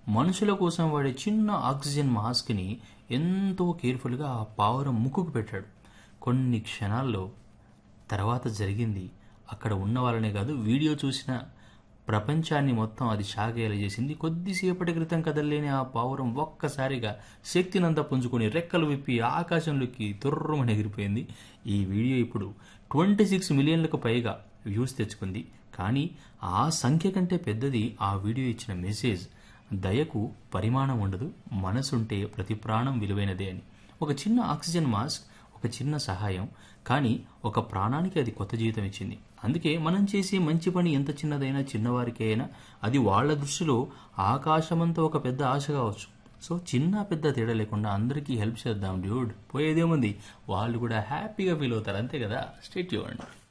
మనుషుల కోసం వాడే చిన్న ఆక్సిజన్ మాస్క్ని ఎంతో కేర్ఫుల్గా ఆ పావురం ముక్కుకు పెట్టాడు కొన్ని క్షణాల్లో తర్వాత జరిగింది అక్కడ ఉన్న వాళ్ళనే కాదు వీడియో చూసిన ప్రపంచాన్ని మొత్తం అది షాగేలా చేసింది కొద్దిసేపటి క్రితం కదల్లేని ఆ పావురం ఒక్కసారిగా శక్తినంతా పుంజుకొని రెక్కలు విప్పి ఆకాశంలోకి తుర్రమని ఎగిరిపోయింది ఈ వీడియో ఇప్పుడు ట్వంటీ సిక్స్ మిలియన్లకు పైగా వ్యూస్ తెచ్చుకుంది కానీ ఆ సంఖ్య కంటే పెద్దది ఆ వీడియో ఇచ్చిన మెసేజ్ దయకు పరిమాణం ఉండదు మనసుంటే ప్రతి ప్రాణం విలువైనదే అని ఒక చిన్న ఆక్సిజన్ మాస్క్ ఒక చిన్న సహాయం కానీ ఒక ప్రాణానికి అది కొత్త జీవితం ఇచ్చింది అందుకే మనం చేసే మంచి పని ఎంత చిన్నదైనా చిన్నవారికి అయినా అది వాళ్ళ దృష్టిలో ఆకాశమంతా ఒక పెద్ద ఆశ కావచ్చు సో చిన్న పెద్ద తేడా లేకుండా అందరికీ హెల్ప్ చేద్దాం డ్యూడ్ పోయేదేముంది వాళ్ళు కూడా హ్యాపీగా ఫీల్ అవుతారు అంతే కదా స్టేట్ ఇవ్వండి